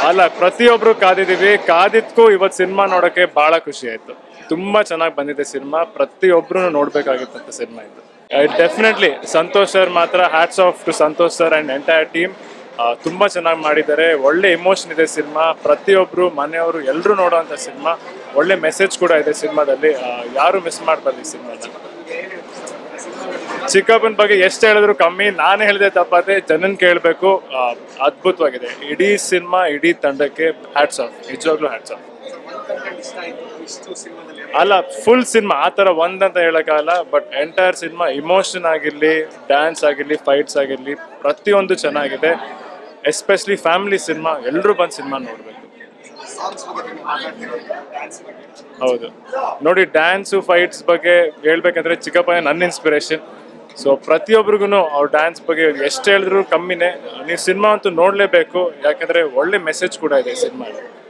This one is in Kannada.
ಅಲ್ಲ ಪ್ರತಿಯೊಬ್ರು ಕಾದಿದೀವಿ ಕಾದಿದ್ಕು ಇವತ್ತು ಸಿನಿಮಾ ನೋಡಕ್ಕೆ ಬಹಳ ಖುಷಿ ಆಯ್ತು ತುಂಬಾ ಚೆನ್ನಾಗಿ ಬಂದಿದೆ ಸಿನಿಮಾ ಪ್ರತಿಯೊಬ್ರು ನೋಡ್ಬೇಕಾಗಿತ್ತಂತ ಸಿನಿಮಾ ಇದು ಡೆಫಿನೆಟ್ಲಿ ಸಂತೋಷ್ ಸರ್ ಮಾತ್ರ hats off to Santosh sir and entire team ತುಂಬಾ ಚೆನ್ನಾಗಿ ಮಾಡಿದ್ದಾರೆ ಒಳ್ಳೆ ಇಮೋಷನ್ ಇದೆ ಸಿನಿಮಾ ಪ್ರತಿಯೊಬ್ರು ಮನೆಯವರು ಎಲ್ಲರೂ ನೋಡುವಂತ ಸಿನಿಮಾ ಒಳ್ಳೆ ಮೆಸೇಜ್ ಕೂಡ ಇದೆ ಸಿನಿಮಾದಲ್ಲಿ ಯಾರು ಮಿಸ್ ಮಾಡಬಾರ್ದು ಈ ಸಿನಿಮಾನ ಚಿಕ್ಕಪ್ಪನ ಬಗ್ಗೆ ಎಷ್ಟು ಹೇಳಿದ್ರು ಕಮ್ಮಿ ನಾನು ಹೇಳಿದೆ ತಪ್ಪದೆ ಜನನ್ ಕೇಳಬೇಕು ಅದ್ಭುತವಾಗಿದೆ ಇಡೀ ಸಿನಿಮಾ ಇಡೀ ತಂಡಕ್ಕೆ ಹ್ಯಾಟ್ಸ್ ಆಫ್ ನಿಜವಾಗ್ಲೂ ಹ್ಯಾಟ್ಸ್ ಆಫ್ ಅಲ್ಲ ಫುಲ್ ಸಿನಿಮಾ ಆ ಥರ ಒಂದಂತ ಹೇಳೋಕ್ಕಾಗಲ್ಲ ಬಟ್ ಎಂಟೈರ್ ಸಿನಿಮಾ ಇಮೋಷನ್ ಆಗಿರಲಿ ಡ್ಯಾನ್ಸ್ ಆಗಿರಲಿ ಫೈಟ್ಸ್ ಆಗಿರಲಿ ಪ್ರತಿಯೊಂದು ಚೆನ್ನಾಗಿದೆ ಎಸ್ಪೆಷಲಿ ಫ್ಯಾಮಿಲಿ ಸಿನಿಮಾ ಎಲ್ಲರೂ ಬಂದು ಸಿನಿಮಾ ನೋಡಬೇಕು ಹೌದು ನೋಡಿ ಡ್ಯಾನ್ಸು ಫೈಟ್ಸ್ ಬಗ್ಗೆ ಹೇಳ್ಬೇಕಂದ್ರೆ ಚಿಕ್ಕಪ್ಪನೇ ನನ್ನ ಇನ್ಸ್ಪಿರೇಷನ್ ಸೊ ಪ್ರತಿಯೊಬ್ಬರಿಗೂ ಅವ್ರ ಡ್ಯಾನ್ಸ್ ಬಗ್ಗೆ ಎಷ್ಟು ಹೇಳಿದ್ರು ಕಮ್ಮಿನೇ ನೀವು ಸಿನಿಮಾ ಅಂತೂ ನೋಡಲೇಬೇಕು ಯಾಕಂದ್ರೆ ಒಳ್ಳೆ ಮೆಸೇಜ್ ಕೂಡ ಇದೆ ಸಿನಿಮಾ